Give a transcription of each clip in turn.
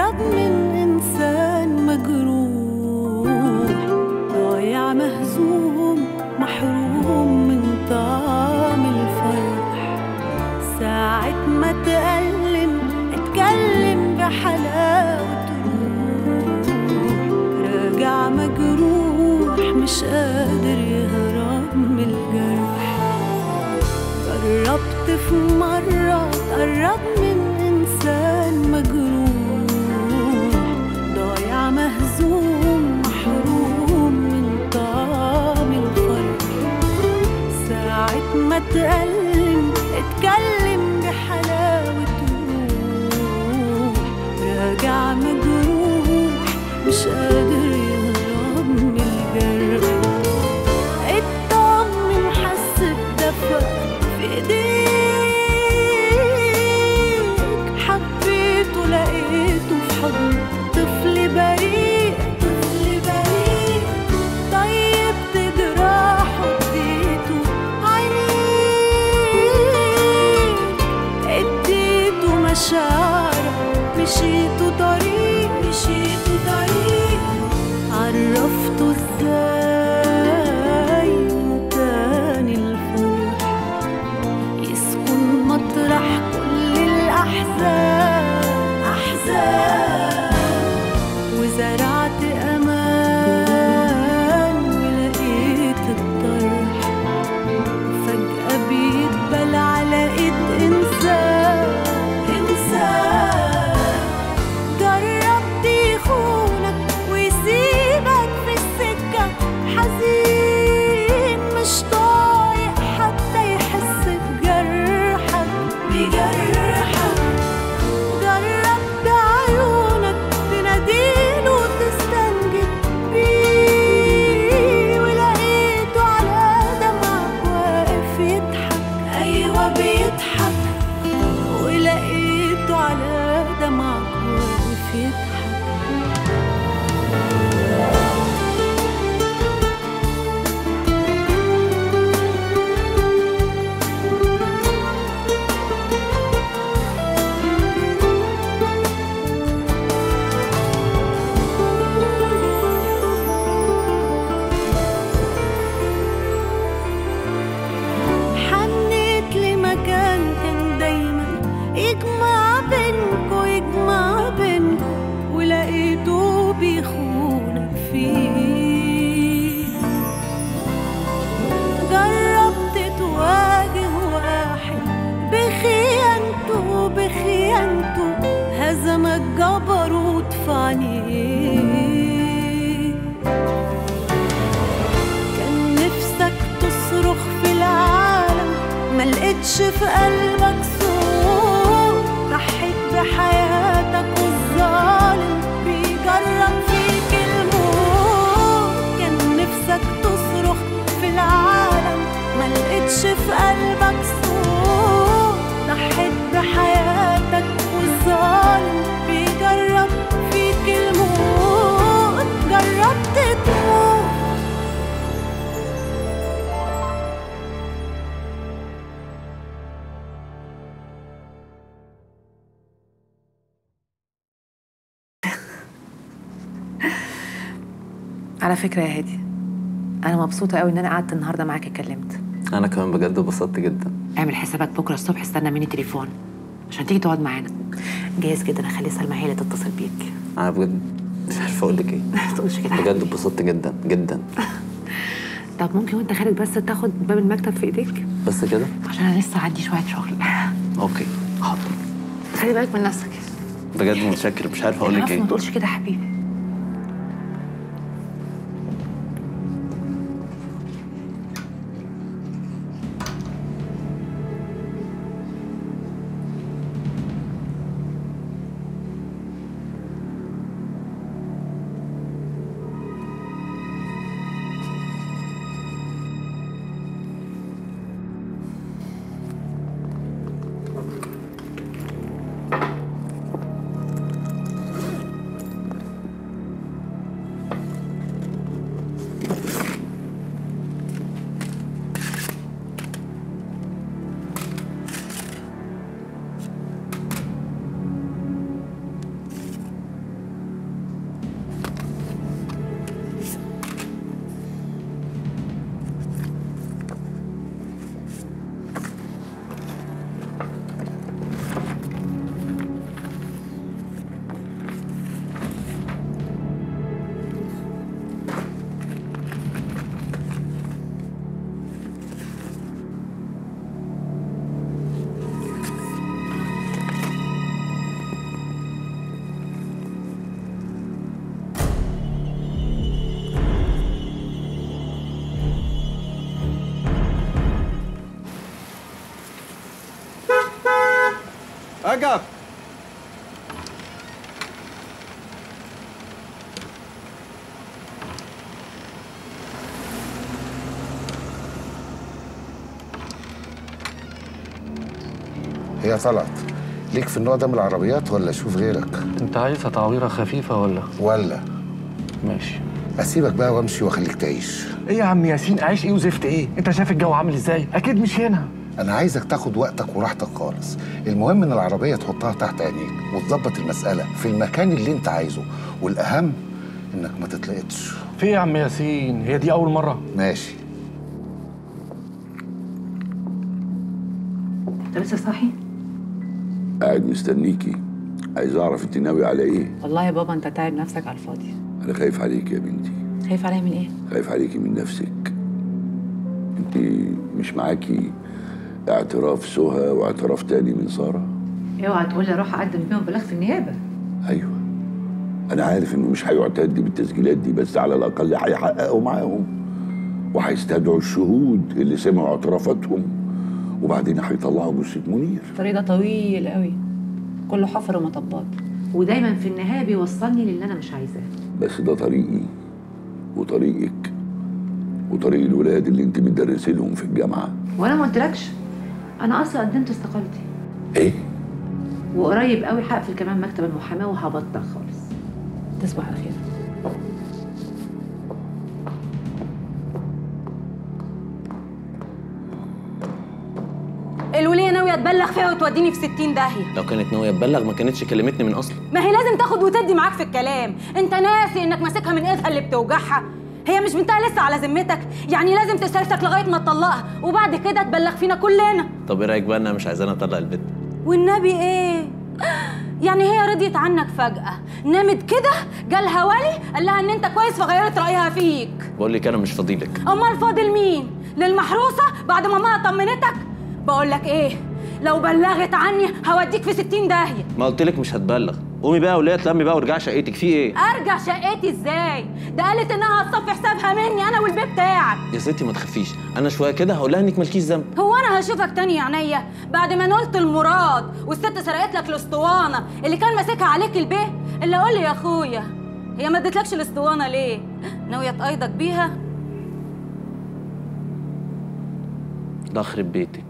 قرب من إنسان مجروح ضايع مهزوم محروم من طعم الفرح ساعة ما تألم اتكلم بحلاوة روح راجع مجروح مش قادر يهرب من الجرح جربت في مرة تقرب من إنسان مجروح ضايع مهزوم محروم من طعم الفرح ساعة ما تألم اتكلم بحلاوة روح راجع مجروح مش قادر يهرب من الجرح اطمن حس بدفى في ايديك حبيته لقيته في حضن طفل بريء طفل بريء طيبت جراحه اديته عينيك اديته مشاعرك مشيته طريق مشيته طريق عرفته ازاي إنه تاني الفرح يسكن مطرح كل الأحزان أحزان وزرعت أمان ولقيت الطرح فجأة بيتبل على إيد إنسان إنسان جربت يخونك ويسيبك في السكة حزين مش طايق حتى يحس بجرحك بجرحك جربت عيونك تناديله وتستنجد بيه ولقيته على دمعك واقف يضحك أيوة بيضحك ولقيته على دمعك واقف يضحك حنيت لمكان كان دايما يجمع بينكو يجمع بينكو ولقيته بيخونك فيه جربت تواجه واحد بخيانته بخيانته هزمك جبروت في عينيه كان نفسك تصرخ في العالم ما لقيتش في قلبك صوت ضحيت بحياتك والظالم بيجرب فيك الموت كان نفسك تصرخ في العالم ما لقيتش في قلبك صوت ضحيت بحياتك والظالم بيجرب فيك الموت جربت تموت على فكرة يا هادي أنا مبسوطة قوي إن أنا قعدت النهاردة معاك اتكلمت انا كمان بجد اتبسطت جدا اعمل حسابك بكرة الصبح استنى مني تليفون عشان تيجي تقعد معانا جايز جدا أخلي سلمى هي اللي تتصل بيك انا بجد مش عارف اقول لك ايه ما تقولش كده بجد اتبسطت جدا جدا طب ممكن وأنت خارج بس تاخد باب المكتب في إيديك بس كده عشان أنا لسه عندي شوية شغل اوكي حاضر خلي بالك من نفسك بجد متشكر مش عارف اقول لك العفو، ايه ما تقولش كده يا حبيبي رجب هي طلعت ليك في النوع ده من العربيات ولا اشوف غيرك انت عايزها تعويره خفيفه ولا ولا ماشي اسيبك بقى وامشي واخليك تعيش ايه يا عم ياسين عايش ايه وزفت ايه انت شايف الجو عامل ازاي اكيد مش هنا انا عايزك تاخد وقتك وراحتك خالص المهم ان العربيه تحطها تحت عينيك وتظبط المساله في المكان اللي انت عايزه والاهم انك ما تتلقطش في ايه يا عم ياسين هي دي اول مره ماشي انت لسه صاحي؟ قاعد مستنيكي عايز اعرف انت ناوي على ايه والله يا بابا انت تعب نفسك على الفاضي انا خايف عليك يا بنتي خايف عليا من ايه؟ خايف عليكي من نفسك انت مش معاكي اعتراف سهى واعتراف تاني من ساره اوعى تقول لي اروح اقدم بيهم بلاغ في النيابه ايوه انا عارف انه مش هيعتد بالتسجيلات دي بس على الاقل هيحققوا معاهم وهيستدعوا الشهود اللي سمعوا اعترافاتهم وبعدين هيطلعوا جثه منير الطريق ده طويل قوي كله حفر ومطبات ودايما في النهايه بيوصلني للي انا مش عايزاه بس ده طريقي وطريقك وطريق الولاد اللي انت بتدرسي لهم في الجامعه وانا ما قلتلكش انا اصلا قدمت استقالتي ايه وقريب قوي هقفل كمان مكتب المحاماه وهبطل خالص تصبح على خير الولية ناوية تبلغ فيها وتوديني في 60 داهية لو كانت ناويه تبلغ ما كانتش كلمتني من اصلا ما هي لازم تاخد وتدي معاك في الكلام انت ناسي انك ماسكها من ايدها اللي بتوجعها هي مش بنتها لسه على ذمتك يعني لازم تسلسك لغاية ما تطلقها وبعد كده تبلغ فينا كلنا طب ايه رايك بقى انها مش عايزاني اطلق البيت والنبي ايه يعني هي رضيت عنك فجأة نامت كده جالها ولي قال لها ان انت كويس فغيرت رأيها فيك بقول لك انا مش فاضيلك امال فاضل مين للمحروسة بعد ما ماما طمنتك بقول لك ايه لو بلغت عني هوديك في 60 داهية ما قلت لك مش هتبلغ قومي بقى وليه تلمي بقى وارجعي شقتك في ايه ارجع شقتي ازاي ده قالت انها هتصفي حسابها مني انا والبيت بتاعك يا ستي ما تخافيش انا شويه كده هقول لها انك مالكيش ذنب هو انا هشوفك تاني يا عينيا بعد ما نلت المراد والست سرقت لك الاسطوانه اللي كان ماسكها عليك البيه اللي قول لي يا اخويا هي ما ادتلكش الاسطوانه ليه ناويه تقيدك بيها ده خرب بيتك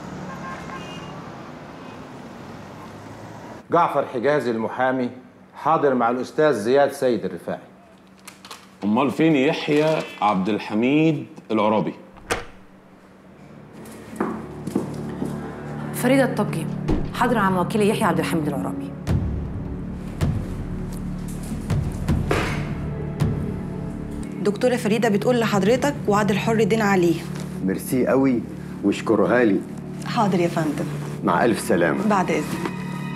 جعفر حجازي المحامي حاضر مع الأستاذ زياد سيد الرفاعي امال فين يحيى عبد الحميد العرابي فريده الطبجي حاضره مع موكلي يحيى عبد الحميد العرابي دكتورة فريدة بتقول لحضرتك وعد الحر دين عليه ميرسي قوي واشكرها لي حاضر يا فندم مع ألف سلامة بعد إذنك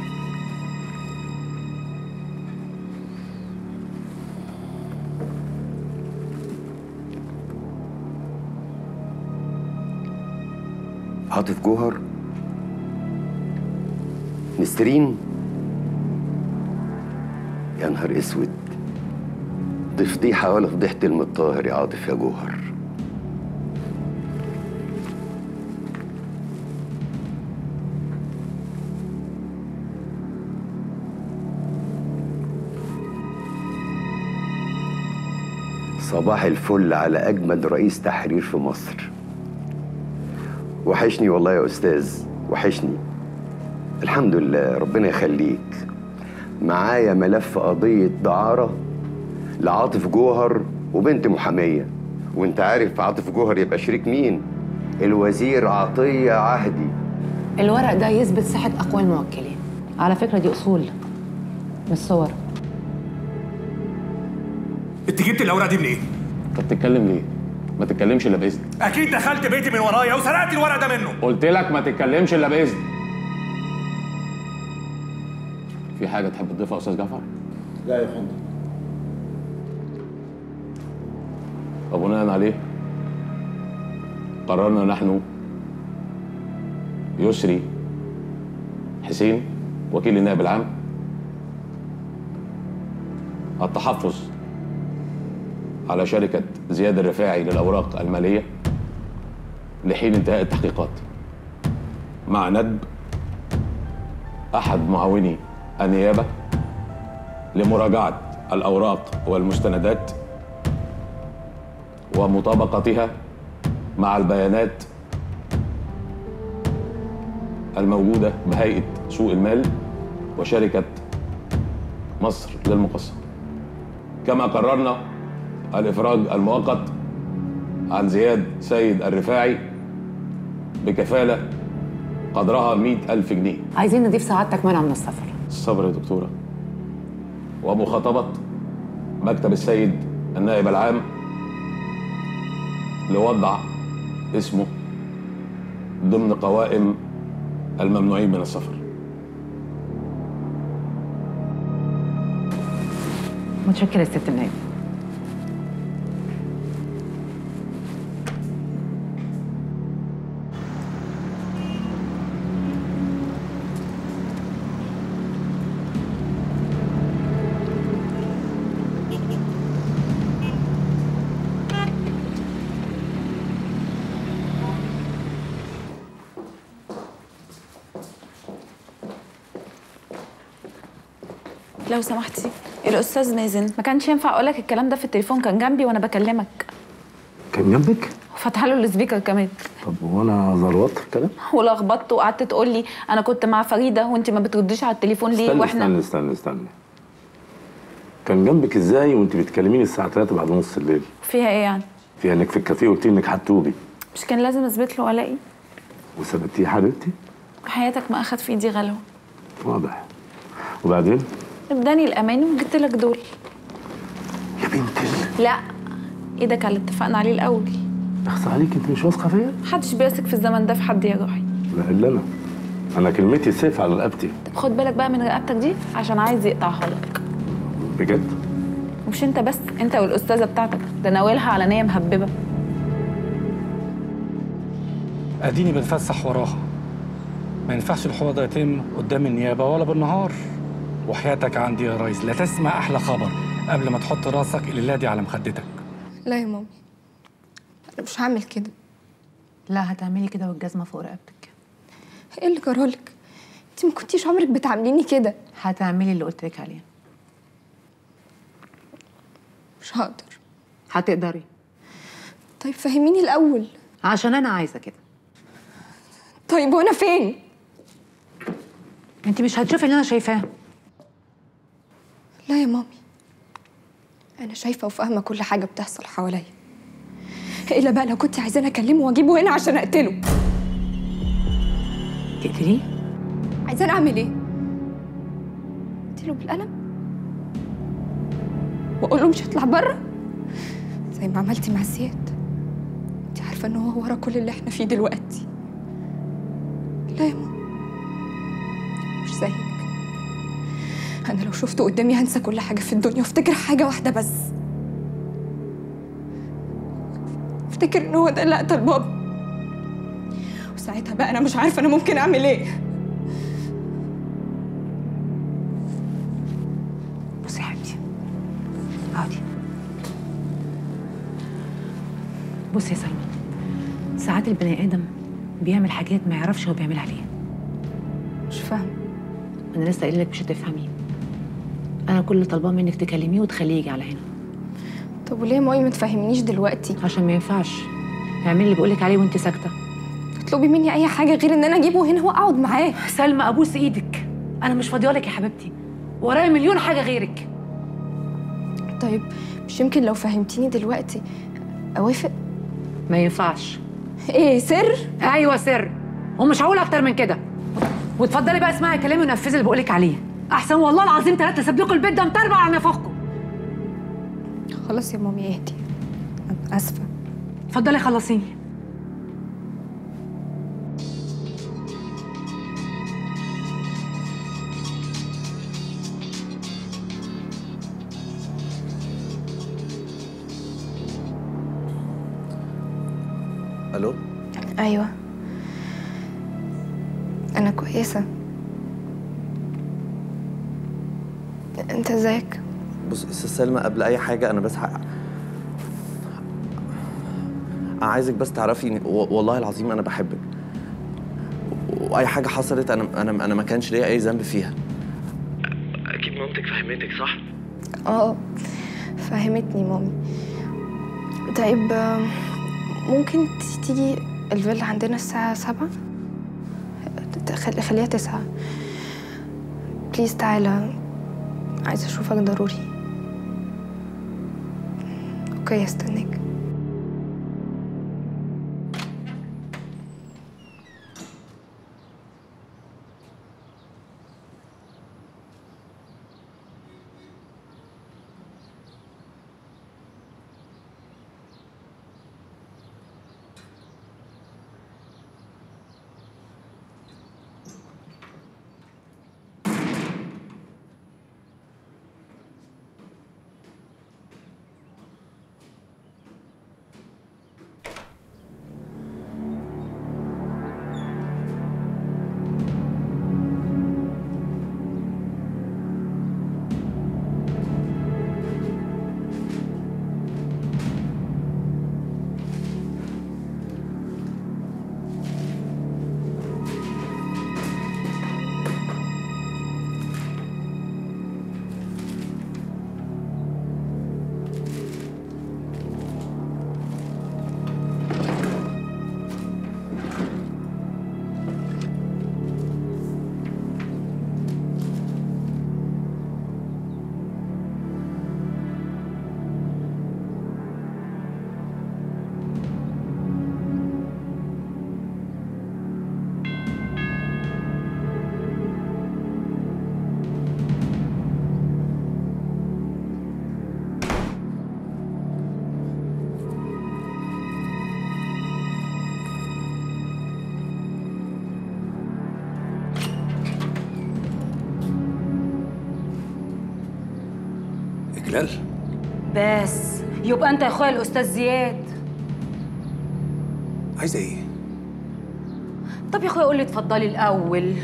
عاطف جوهر نسترين يا نهار اسود دي فضيحة ولا فضيحة المطاهر يا عاطف يا جوهر صباح الفل على أجمد رئيس تحرير في مصر وحشني والله يا أستاذ وحشني الحمد لله ربنا يخليك معايا ملف قضية دعارة لعاطف جوهر وبنت محامية وانت عارف عاطف جوهر يبقى شريك مين الوزير عطية عهدي الورق ده يثبت صحه اقوال الموكلين على فكره دي اصول مش صور انت جبت الاوراق دي منين؟ انت بتتكلم ليه ما تتكلمش الا باذن اكيد دخلت بيتي من ورايا وسرقت الورق ده منه قلت لك ما تتكلمش الا باذن في حاجه تحب تضيفها يا استاذ جعفر لا يا فندم وبناء عليه قررنا نحن يسري حسين وكيل النائب العام التحفظ على شركة زياد الرفاعي للأوراق المالية لحين انتهاء التحقيقات مع ندب أحد معاوني النيابة لمراجعة الأوراق والمستندات ومطابقتها مع البيانات الموجودة بهيئة سوق المال وشركة مصر للمقاصة كما قررنا الإفراج المؤقت عن زياد سيد الرفاعي بكفالة قدرها مئة ألف جنيه عايزين نضيف سعادتك منع من السفر الصبر يا دكتورة ومخاطبة مكتب السيد النائب العام لوضع اسمه ضمن قوائم الممنوعين من السفر متشكرة يا ست النائب لو سمحتي الاستاذ نازل ما كانش ينفع اقول لك الكلام ده في التليفون كان جنبي وانا بكلمك كان جنبك؟ وفتح له السبيكر كمان طب وانا زروت الكلام؟ ولخبطت وقعدت تقول لي انا كنت مع فريده وانت ما بترديش على التليفون ليه استنى واحنا استنى استنى استنى كان جنبك ازاي وانت بتكلميني الساعه 3 بعد نص الليل؟ فيها ايه يعني فيها انك في الكافيه قلت لي انك هتوبي مش كان لازم اثبت له الاقي وثبتيه حبيبتي؟ حياتك ما اخد في ايدي غلوه واضح وبعدين؟ اداني الامان وجبت لك دول يا بنت لا ايدك على اللي اتفقنا عليه الاول اخص عليك انت مش واثقه فيا؟ محدش بيثق في الزمن ده في حد يا روحي لا الا انا انا كلمتي سيف على رقبتي طب خد بالك بقى من رقبتك دي عشان عايز يقطعها لك بجد؟ مش انت بس انت والاستاذه بتاعتك ده ناويلها على نيه مهببه اديني بتفسح وراها ما ينفعش الحوار ده يتم قدام النيابه ولا بالنهار وحياتك عندي يا ريس لا تسمع احلى خبر قبل ما تحط راسك الليله دي على مخدتك لا يا مامي انا مش هعمل كده لا هتعملي كده والجزمة فوق رقبتك ايه اللي جرالك انت ما كنتيش عمرك بتعامليني كده هتعملي اللي قلت لك عليه مش هقدر هتقدري طيب فهميني الاول عشان انا عايزه كده طيب وانا فين انت مش هتشوفي اللي انا شايفاه لا يا مامي انا شايفه وفاهمه كل حاجه بتحصل حواليا الا بقى لو كنت عايزاني اكلمه واجيبه هنا عشان اقتله تقتليه عايزاني اعمل ايه اقتله بالقلم واقول له مش هطلع بره زي ما عملتي مع زياد انت عارفه ان هو ورا كل اللي احنا فيه دلوقتي لا يا ماما مش زيك انا لو شفته قدامي هنسى كل حاجه في الدنيا وافتكر حاجه واحده بس افتكر ان هو ده اللي قتل بابا وساعتها بقى انا مش عارفه انا ممكن اعمل ايه بصي يا حبيبتي اقعدي بصي يا سلمى ساعات البني ادم بيعمل حاجات ما يعرفش هو بيعملها ليه مش فاهمه انا لسه قايله لك مش هتفهمي انا كل اللي طالباه منك تكلميه وتخليه يجي على هنا طب وليه يا مامي ما تفهمنيش دلوقتي عشان ما ينفعش اعملي اللي بقولك عليه وانت ساكته اطلبي مني اي حاجه غير ان انا اجيبه هنا واقعد معاه سلمى ابوس ايدك انا مش فاضيه لك يا حبيبتي ورايا مليون حاجه غيرك طيب مش يمكن لو فهمتيني دلوقتي اوافق ما ينفعش ايه سر ايوه سر ومش هقول اكتر من كده واتفضلي بقى اسمعي كلامي ونفذي اللي بقولك عليه احسن والله العظيم ثلاثه اسيب لكم البيت ده مطربع على نفخكم خلاص يا مامي اهدي انا اسفه اتفضلي خلصيني الو ايوه انا كويسه انت ازيك بص استاذ سلمى قبل اي حاجه انا بس ح... انا عايزك بس تعرفي إن و- والله العظيم انا بحبك و- واي حاجه حصلت انا انا انا ما كانش ليا اي ذنب فيها اكيد مامتك فهمتك صح اه فهمتني مامي طيب آم، ممكن ت- تيجي الفيلا عندنا الساعة سبعة ت- خل- خليها تسعة بليز تعالى عايزة أشوفك ضروري أوكي استناك إجلال بس يبقى انت يا اخويا الاستاذ زياد عايزة إيه؟ طب يا اخويا قول لي اتفضلي الاول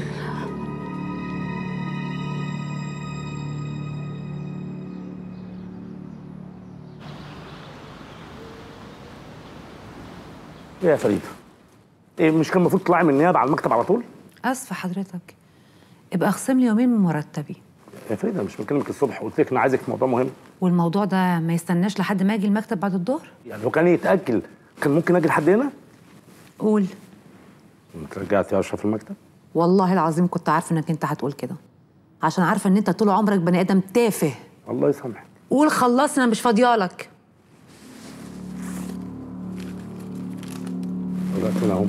ايه يا فريده؟ ايه مش كان المفروض تطلعي من النيابه على المكتب على طول؟ اسفه حضرتك ابقى اخصم لي يومين من مرتبي يا فريده مش بكلمك الصبح قلت لك انا عايزك في موضوع مهم والموضوع ده ما يستناش لحد ما اجي المكتب بعد الظهر يعني لو كان يتاجل كان ممكن اجي لحد هنا؟ قول انت رجعت يا اشرف المكتب؟ والله العظيم كنت عارفه انك انت هتقول كده عشان عارفه ان انت طول عمرك بني ادم تافه الله يسامحك قول خلصنا مش فاضيالك رجعت هنا اهو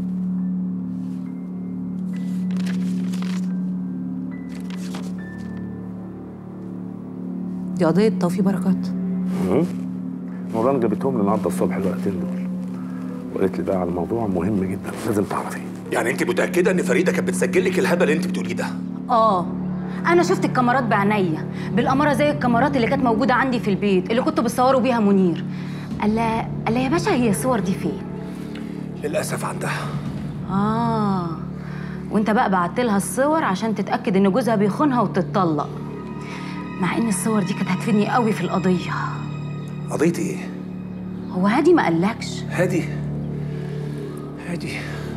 دي قضيه توفيق بركات مم. نوران جابتهم لي النهارده الصبح الوقتين دول وقالت لي بقى على موضوع مهم جدا لازم تعرفيه يعني أنت متأكدة إن فريدة كانت بتسجل لك الهبل اللي أنت بتقوليه ده؟ اه انا شفت الكاميرات بعينيا بالاماره زي الكاميرات اللي كانت موجوده عندي في البيت اللي كنتوا بتصوروا بيها منير قال لها قال لها يا باشا هي الصور دي فين للأسف عندها اه وانت بقى بعت لها الصور عشان تتاكد ان جوزها بيخونها وتتطلق مع ان الصور دي كانت هتفيدني قوي في القضيه قضية إيه؟ هو هادي ما قالكش هادي هادي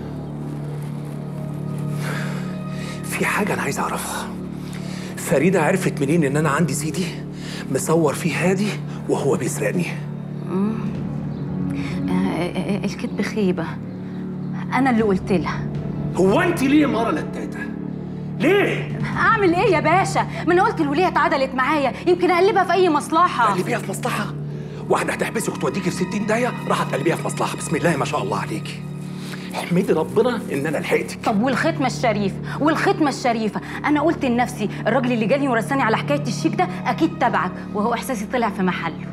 في حاجة أنا عايز أعرفها فريدة عرفت منين إن أنا عندي سيدي مصور فيه هادي وهو بيسرقني مم. آه، آه، آه، الكذب خيبه انا اللي قلت لها هو أنت ليه مرة لتاتة؟ ليه؟ اعمل ايه يا باشا ما انا قلت الوليه اتعدلت معايا يمكن اقلبها في اي مصلحه تقلبيها في مصلحة؟ واحدة هتحبسك وتوديكي في 60 داهية راح تقلبيها في مصلحة بسم الله ما شاء الله عليكي احمدي ربنا إن أنا لحقتك طب والختمه الشريف والختمه الشريفه انا قلت لنفسي الراجل اللي جالي ورساني على حكايه الشيك ده اكيد تبعك وهو احساسي طلع في محله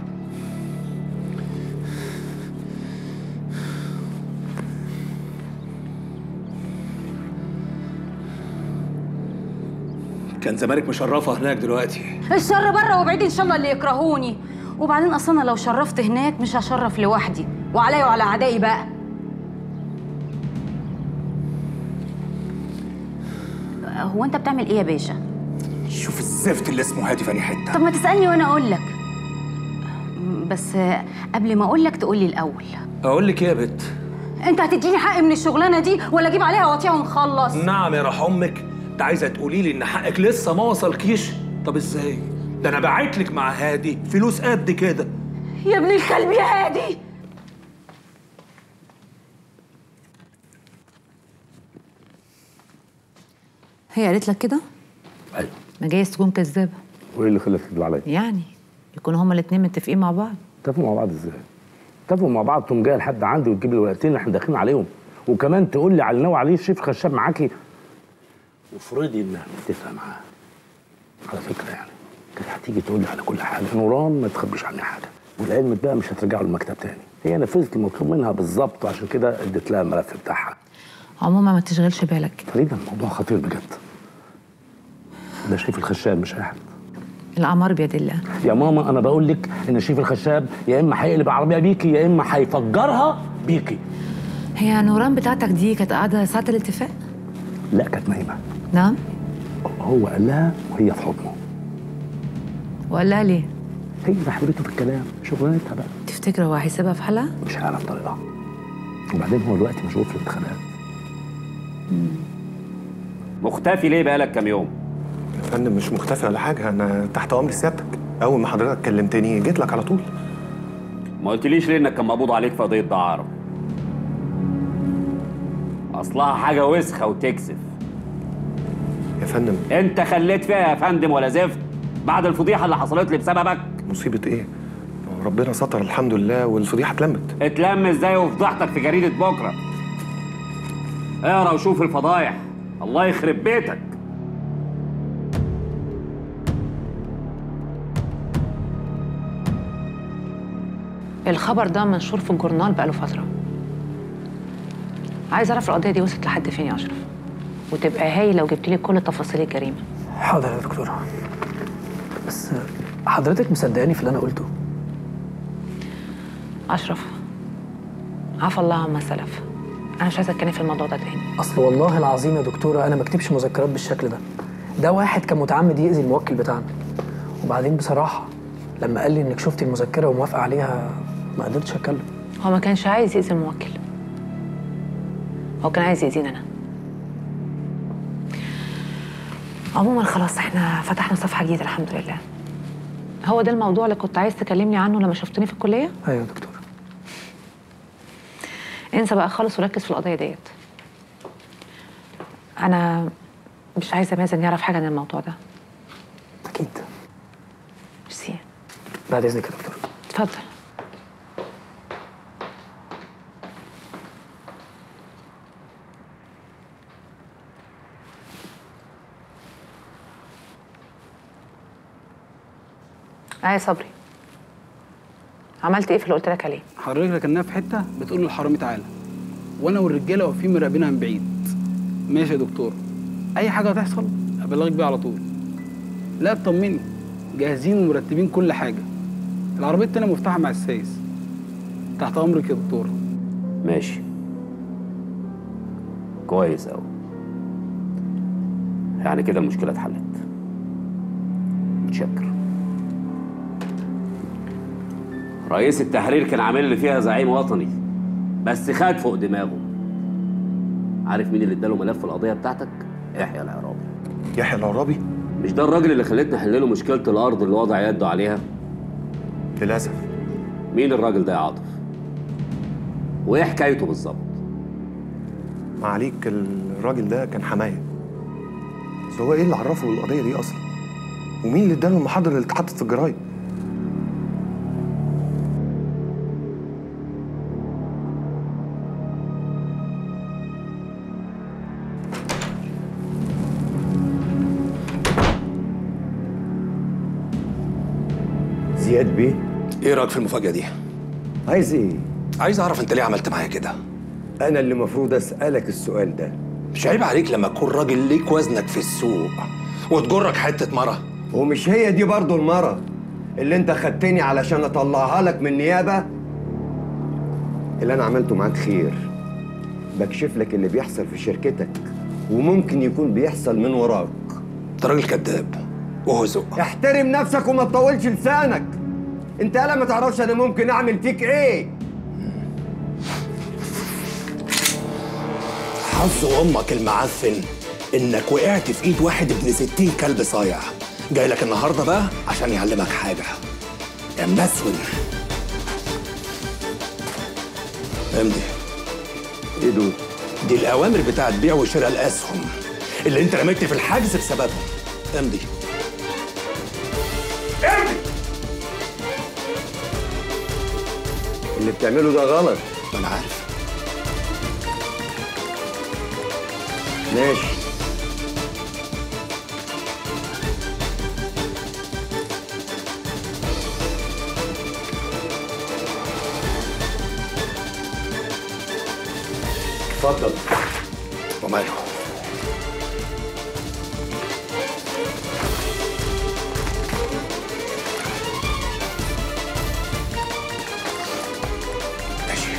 كان زمانك مشرفة هناك دلوقتي الشر بره وبعيد ان شاء الله اللي يكرهوني وبعدين اصلا لو شرفت هناك مش هشرف لوحدي وعليا وعلى اعدائي بقى هو انت بتعمل ايه يا باشا شوف الزفت اللي اسمه هادي فاني حتة طب ما تسالني وانا اقول لك بس قبل ما اقول لك تقول لي الاول أقول لك إيه يا بت؟ انت هتديني حق من الشغلانه دي ولا اجيب عليها وطيع ونخلص نعم يا راح امك انت عايزه تقولي لي ان حقك لسه ما وصلكيش طب ازاي ده انا باعت لك مع هادي فلوس قد كده يا ابن الكلب يا هادي هي قالت لك كده ايوه ما جايز تكون كذابه وايه اللي خلاك تكذب عليا؟ يعني يكونوا هما الاتنين متفقين مع بعض اتفقوا مع بعض ازاي؟ اتفقوا مع بعض تقوم جايه لحد عندي وتجيب لي الورقتين اللي احنا داخلين عليهم وكمان تقول لي على اللي ناوي عليه الشيف خشاب معاكي وافرضي انها متفقه معاه على فكره يعني كانت هتيجي تقول لي على كل حاجه نوران ما تخبيش عني حاجه ولعلمك بقى مش هترجعوا المكتب تاني هي نفذت المطلوب منها بالظبط وعشان كده اديت لها الملف بتاعها عموما ما تشغلش بالك فريده الموضوع خطير بجد ده شريف الخشاب مش اي حد الامر بيد الله يا ماما انا بقول لك ان شريف الخشاب يا اما هيقلب العربيه بيكي يا اما هيفجرها بيكي هي نوران بتاعتك دي كانت قاعده ساعه الاتفاق لا كانت نايمه نعم هو قال لها وهي في حضنه وقال لها ليه هي حبيبته في الكلام شغلانتها بقى تفتكر هو هيسيبها في حالها مش عارف طريقها وبعدين هو دلوقتي مشغول في الانتخابات مختفي ليه بقالك كام يوم؟ يا فندم مش مختفي ولا حاجه انا تحت امر سيادتك اول ما حضرتك كلمتني جيت لك على طول ما قلتليش ليه انك كان مقبوض عليك في قضيه دعاره اصلها حاجه وسخه وتكسف يا فندم انت خليت فيها يا فندم ولا زفت بعد الفضيحه اللي حصلت لي بسببك مصيبه ايه ربنا ستر الحمد لله والفضيحه اتلمت اتلم ازاي وفضحتك في جريده بكره اقرا وشوف الفضايح الله يخرب بيتك الخبر ده منشور في الجورنال بقاله فتره عايز اعرف القضيه دي وصلت لحد فين يا اشرف وتبقى هاي لو جبت لي كل تفاصيل الجريمه حاضر يا دكتورة بس حضرتك مصدقاني في اللي أنا قلته اشرف عفى الله عما سلف انا مش عايزه اتكلم في الموضوع ده تاني أصل والله العظيم يا دكتورة أنا ما اكتبش مذكرات بالشكل ده ده واحد كان متعمد يأذي الموكل بتاعنا وبعدين بصراحة لما قال لي إنك شفتي المذكرة وموافقة عليها ما قدرتش أتكلم هو ما كانش عايز يأذي الموكل هو كان عايز يأذيني انا عموما خلاص احنا فتحنا صفحه جديده الحمد لله هو ده الموضوع اللي كنت عايز تكلمني عنه لما شفتني في الكليه أيوة يا دكتورة انسى بقى خالص وركز في القضيه ديت انا مش عايزه مازن يعرف حاجه عن الموضوع ده أكيد ميرسي بعد إذنك يا دكتورة اتفضل اه يا صبري عملت ايه في اللي قلت لك عليه حضرتك ركناها في حته بتقول للحرامي تعالى وانا والرجاله واقفين مراقبينها من بعيد ماشي يا دكتور اي حاجه هتحصل ابلغك بيها على طول لا اطمني جاهزين ومرتبين كل حاجه العربيه التانية مفتاحه مع السايس تحت امرك يا دكتور ماشي كويس أوي يعني كده المشكلة اتحلت متشكر رئيس التحرير كان عامل لي فيها زعيم وطني بس خد فوق دماغه عارف مين اللي اداله ملف القضية بتاعتك؟ يحيى العرابي يحيى العرابي مش ده الراجل اللي خلتنا نحل له مشكلة الأرض اللي وضع يده عليها؟ للاسف مين الراجل ده يا عاطف؟ وإيه حكايته بالظبط؟ معاليك الراجل ده كان حمايه بس هو ايه اللي عرفه القضيه دي اصلا ومين اللي اداله المحاضره اللي اتحطت في الجرايد زياد بيه ايه رايك في المفاجاه دي عايز ايه عايز اعرف انت ليه عملت معايا كده انا اللي المفروض اسالك السؤال ده مش عيب عليك لما تكون راجل ليك وزنك في السوق وتجرك حته مره ومش هي دي برضو المرة اللي انت خدتني علشان اطلعها لك من نيابة اللي انا عملته معاك خير بكشف لك اللي بيحصل في شركتك وممكن يكون بيحصل من وراك انت راجل كذاب وهزق احترم نفسك وما تطولش لسانك انت الا ما تعرفش انا ممكن اعمل فيك ايه حظ امك المعفن انك وقعت في ايد واحد ابن ستين كلب صايع جاي لك النهارده بقى عشان يعلمك حاجه يا مسون امضي ايه دول؟ دي الاوامر بتاعت بيع وشراء الاسهم اللي انت رميت في الحجز بسببهم امضي اللي بتعمله ده غلط ما انا عارف ماشي اتفضل وماله ماشي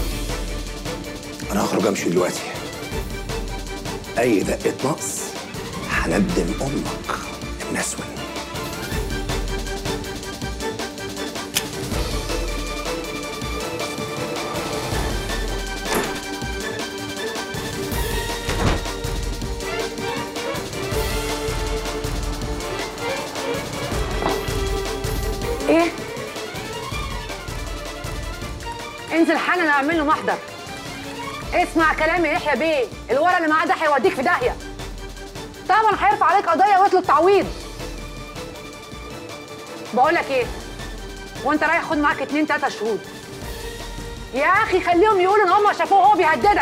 انا هخرج امشي دلوقتي اي دقه نقص هندم امك النسون ايه انزل حالا اعمل له محضر اسمع كلامي يا يحيى بيه الورق اللي معاه ده هيوديك في داهيه طبعا هيرفع عليك قضيه ويطلب تعويض بقول لك ايه وانت رايح خد معاك اتنين تلاته شهود يا اخي خليهم يقولوا ان هم شافوه وهو بيهددك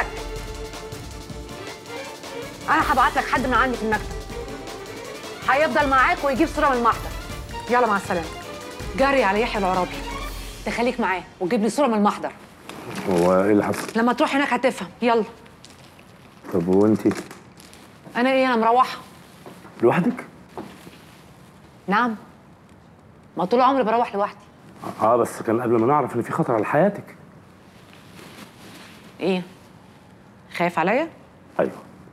انا هبعت لك حد من عندي في المكتب هيفضل معاك ويجيب صوره من المحضر يلا مع السلامه جري على يحيى العرابي تخليك معاه وتجيب لي صوره من المحضر هو ايه اللي حصل؟ لما تروح هناك هتفهم يلا طب وانتي انا ايه انا مروحه لوحدك؟ نعم ما طول عمري بروح لوحدي اه بس كان قبل ما نعرف ان في خطر على حياتك ايه خايف عليا ايوه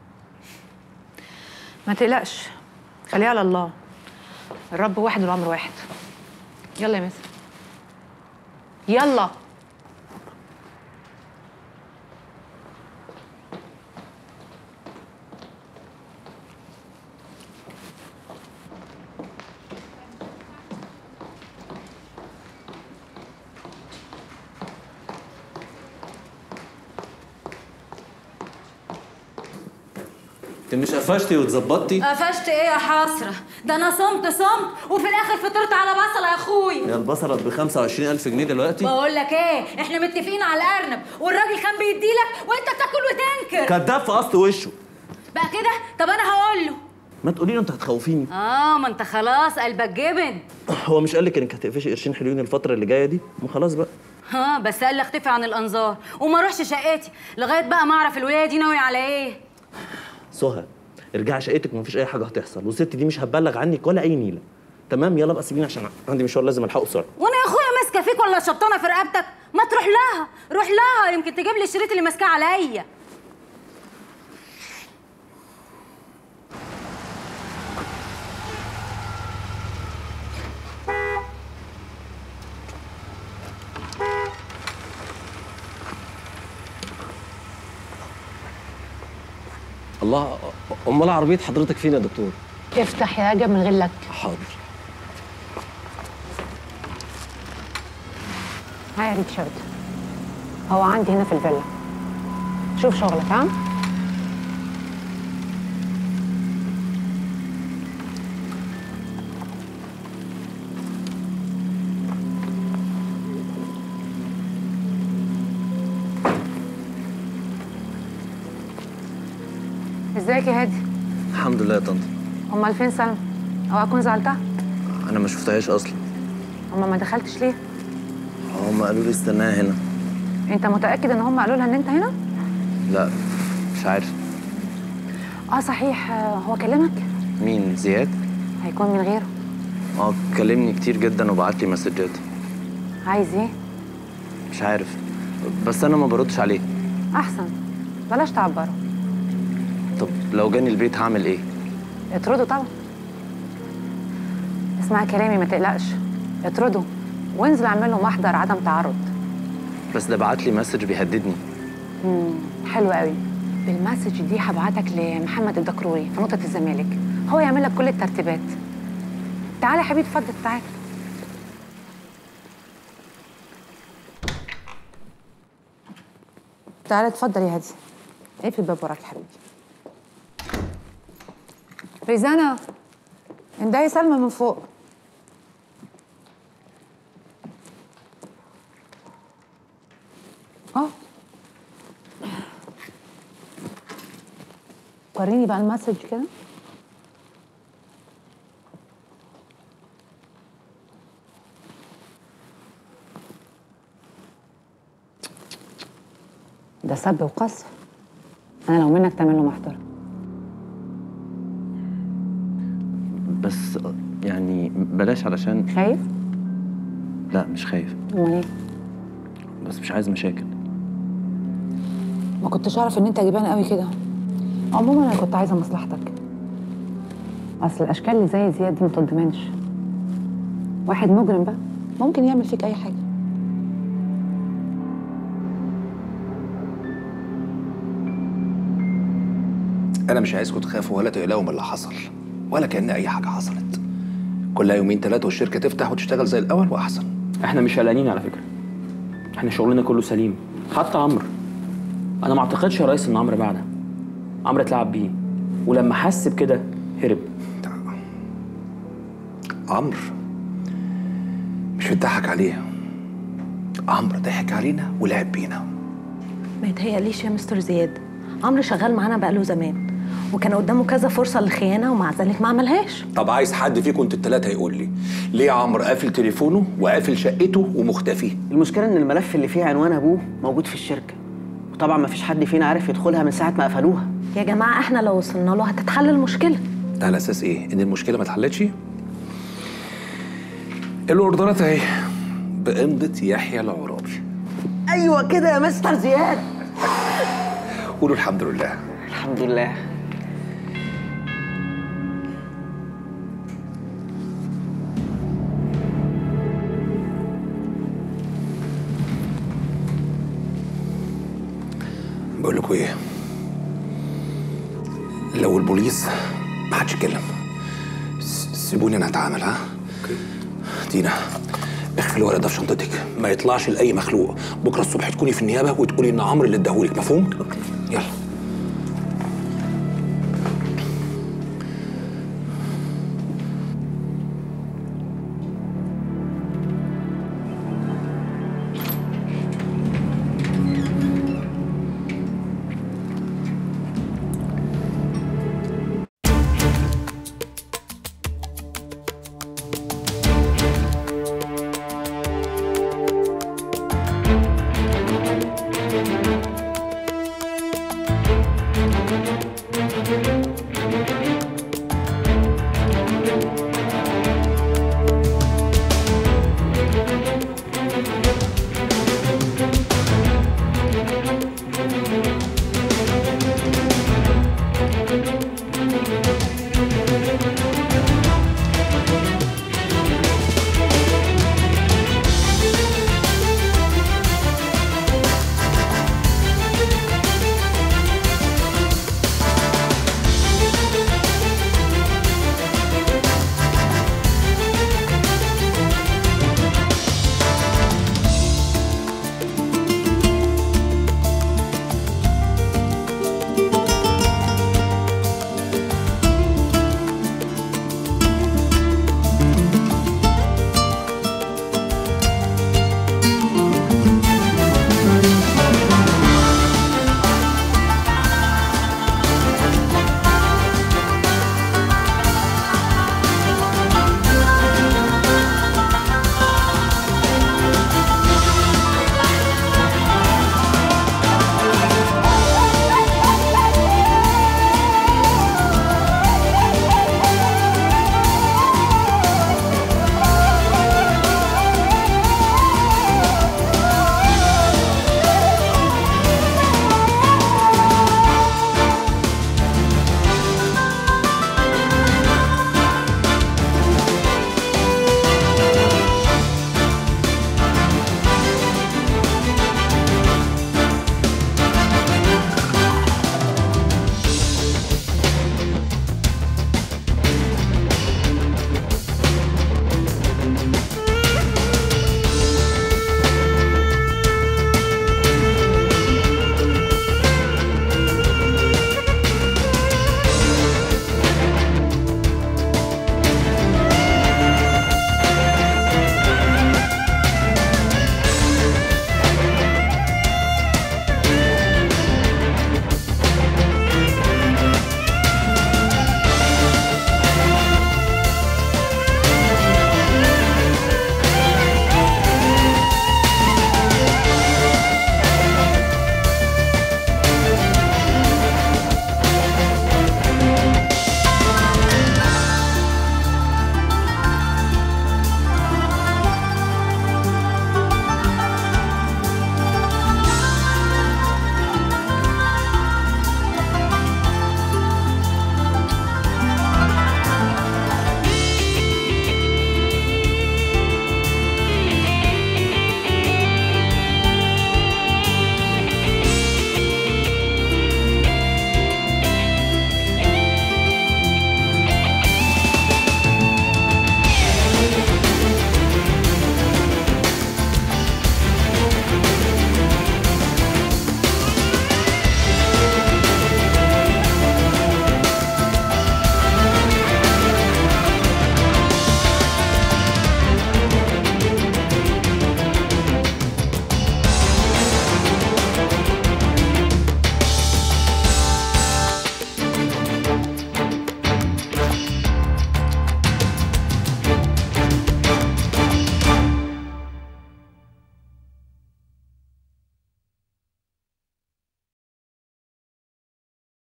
ما تقلقش خليها على الله الرب واحد والامر واحد يلا يا مس يلا انت مش قفشتي واتظبطتي قفشت ايه يا حسره ده انا صمت صمت وفي الاخر فطرت على بصله يا اخويا يا البصلة ب 25000 جنيه دلوقتي بقول لك ايه احنا متفقين على الارنب والراجل كان بيديلك وانت تاكل وتنكر كداب في قصد وشه بقى كده طب انا هقول له ما تقولي له انت هتخوفيني اه ما انت خلاص قلبك جبن هو مش قال لك انك هتقفشي قرشين حلوين الفترة اللي جاية دي ما خلاص بقى ها بس قال لي اختفي عن الانظار وما اروحش شقتي لغايه بقى ما اعرف الولايه دي ناويه على ايه سهى ارجعي شقتك ومفيش اي حاجة هتحصل والست دي مش هتبلغ عنك ولا أي نيلة تمام يلا بقى سيبيني عشان عندي مشوار لازم الحقه بسرعة وانا يا اخويا ماسكه فيك ولا شبطانه في رقبتك ما تروح لها روح لها يمكن تجيب لي الشريط اللي ماسكاه عليا الله امال عربية حضرتك فين يا دكتور افتح يا رجب من غير لك حاضر هاي يا ريتشارد هو عندي هنا في الفيلا شوف شغلك ها ازيك يا هادي الحمد لله يا طنط امال فين سلمى او اكون زعلتها انا ما شفتهاش اصلا امال ما دخلتش ليه هم قالوا لي استناها هنا انت متاكد ان هم قالوا لها ان انت هنا لا مش عارف اه صحيح آه، هو كلمك مين زياد هيكون من غيره اه كلمني كتير جدا وبعت لي مسجات عايز ايه مش عارف بس انا ما بردش عليه احسن بلاش تعبره طب لو جاني البيت هعمل ايه اطرده طبعا اسمع كلامي ما تقلقش اطرده وانزل اعمل له محضر عدم تعرض بس ده بعت لي مسج بيهددني امم حلو قوي بالمسج دي هبعتك لمحمد الدكروري في نقطه الزمالك هو يعمل لك كل الترتيبات تعالى يا حبيبي اتفضل تعالى تعالى اتفضل يا هادي اقفل الباب وراك يا حبيبي ريزانا اندهي سلمى من فوق اه وريني بقى المسج كده ده سب وقذف انا لو منك تعمل له محضر بس يعني بلاش علشان خايف لا مش خايف امال ايه بس مش عايز مشاكل ما كنتش اعرف ان انت جبان قوي كده عموما انا كنت عايزه مصلحتك اصل الاشكال اللي زي زياد دي ما تضمنش واحد مجرم بقى ممكن يعمل فيك اي حاجه انا مش عايزكم تخافوا ولا تقلقوا من اللي حصل ولا كان اي حاجه حصلت كلها يومين ثلاثه والشركه تفتح وتشتغل زي الاول واحسن احنا مش قلقانين على فكره احنا شغلنا كله سليم حتى عمرو انا ما اعتقدش يا ريس ان عمرو بعدها عمرو اتلعب بيه ولما حس بكده هرب عمرو مش بتضحك عليه عمرو ضحك علينا ولعب بينا ما يتهيأليش يا مستر زياد عمرو شغال معانا بقاله زمان وكان قدامه كذا فرصة للخيانة ومع ذلك ما عملهاش طب عايز حد فيكم انتوا الثلاثه يقول لي ليه عمرو قافل تليفونه وقافل شقته ومختفي المشكله ان الملف اللي فيه عنوان ابوه موجود في الشركه وطبعا ما فيش حد فينا عارف يدخلها من ساعه ما قفلوها يا جماعة احنا لو وصلنا له هتتحل المشكلة ده على اساس ايه ان المشكله ما اتحلتش الاوردرات اهي بامضه يحيى العرابي ايوه كده يا مستر زياد قولوا الحمد لله الحمد لله بقول لكم ايه لو البوليس ما حدش يتكلم س- سيبوني انا اتعامل ها دينا اخفي الورق ده في شنطتك ما يطلعش لاي مخلوق بكره الصبح تكوني في النيابه وتقولي ان عمرو اللي اداهولك مفهوم يلا